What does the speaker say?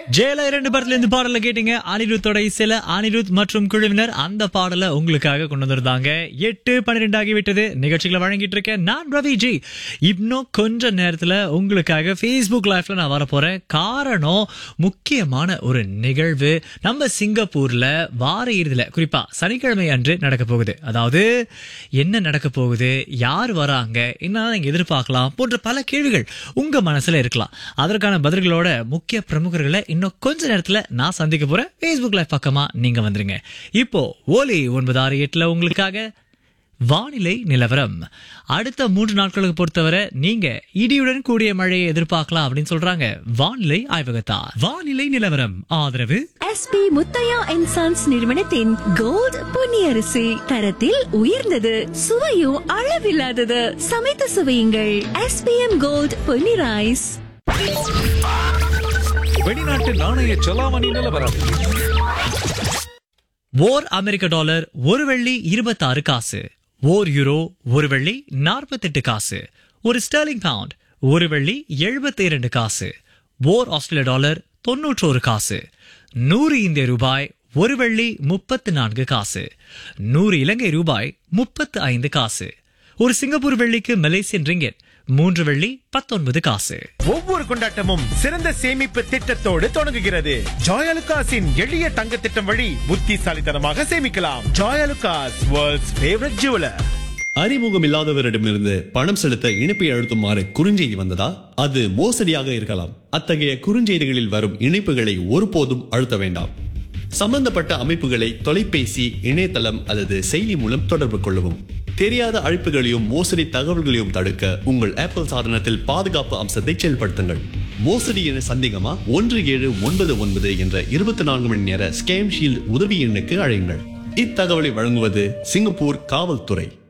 ஜெயல இரண்டு படத்துல இருந்து பாடல கேட்டீங்க அனிருத்தோட இசையில அனிருத் மற்றும் குழுவினர் அந்த பாடலை உங்களுக்காக கொண்டு வந்திருந்தாங்க எட்டு பன்னிரெண்டு ஆகிவிட்டது நிகழ்ச்சிகளை வழங்கிட்டு இருக்கேன் நான் ரவி ஜி இன்னும் கொஞ்ச நேரத்துல உங்களுக்காக ஃபேஸ்புக் லைஃப்ல நான் வரப்போறேன் காரணம் முக்கியமான ஒரு நிகழ்வு நம்ம சிங்கப்பூர்ல வார இறுதியில குறிப்பா சனிக்கிழமை அன்று நடக்க போகுது அதாவது என்ன நடக்க போகுது யார் வராங்க என்ன நீங்க எதிர்பார்க்கலாம் போன்ற பல கேள்விகள் உங்க மனசுல இருக்கலாம் அதற்கான பதில்களோட முக்கிய பிரமுகர்களை இன்னும் கொஞ்ச நேரத்துல நான் சந்திக்க போறேன் ஃபேஸ்புக் லைவ் பக்கமா நீங்க வந்துருங்க இப்போ ஓலி ஒன்பது ஆறு எட்டுல உங்களுக்காக வானிலை நிலவரம் அடுத்த மூன்று நாட்களுக்கு பொறுத்தவரை நீங்க இடியுடன் கூடிய மழையை எதிர்பார்க்கலாம் அப்படின்னு சொல்றாங்க வானிலை ஆய்வகத்தார் வானிலை நிலவரம் ஆதரவு எஸ்பி முத்தையா அண்ட் சன்ஸ் நிறுவனத்தின் கோல்ட் பொன்னியரிசி தரத்தில் உயர்ந்தது சுவையும் அளவில்லாதது சமைத்து சுவையுங்கள் எஸ்பிஎம் கோல்ட் பொன்னி ரைஸ் வெளிநாட்டு நாணய செலாவணி நிலவரம் ஓர் அமெரிக்க டாலர் ஒரு வெள்ளி இருபத்தாறு காசு ஓர் யூரோ ஒரு வெள்ளி நாற்பத்தெட்டு காசு ஒரு ஸ்டெர்லிங் பவுண்ட் ஒரு வெள்ளி எழுபத்தி இரண்டு காசு ஓர் ஆஸ்திரேலிய டாலர் தொன்னூற்றோரு காசு நூறு இந்திய ரூபாய் ஒரு வெள்ளி முப்பத்து நான்கு காசு நூறு இலங்கை ரூபாய் முப்பத்து ஐந்து காசு ஒரு சிங்கப்பூர் வெள்ளிக்கு மலேசியன் ரிங்கெட் மூன்று வெள்ளி பத்தொன்பது காசு ஒவ்வொரு கொண்டாட்டமும் சிறந்த சேமிப்பு திட்டத்தோடு தொடங்குகிறது ஜாயலுகாஸின் எளிய தங்க திட்டம் வழி புத்திசாலித்தனமாக சேமிக்கலாம் ஜாயலுகாஸ் வேர்ல்ட்ஸ் ஃபேவரட் ஜுவலர் அறிமுகம் இல்லாதவரிடமிருந்து பணம் செலுத்த இணைப்பை அழுத்துமாறு குறுஞ்செய்தி வந்ததா அது மோசடியாக இருக்கலாம் அத்தகைய குறுஞ்செய்திகளில் வரும் இணைப்புகளை ஒருபோதும் அழுத்த வேண்டாம் சம்பந்தப்பட்ட அமைப்புகளை தொலைபேசி இணையதளம் அல்லது செயலி மூலம் தொடர்பு கொள்ளவும் தெரியாத அழைப்புகளையும் மோசடி தகவல்களையும் தடுக்க உங்கள் ஆப்பிள் சாதனத்தில் பாதுகாப்பு அம்சத்தை செயல்படுத்துங்கள் மோசடி என சந்தேகமா ஒன்று ஏழு ஒன்பது ஒன்பது என்ற இருபத்தி நான்கு மணி நேர ஸ்கேம் ஷீல்ட் உதவி எண்ணுக்கு அழையுங்கள் இத்தகவலை வழங்குவது சிங்கப்பூர் காவல்துறை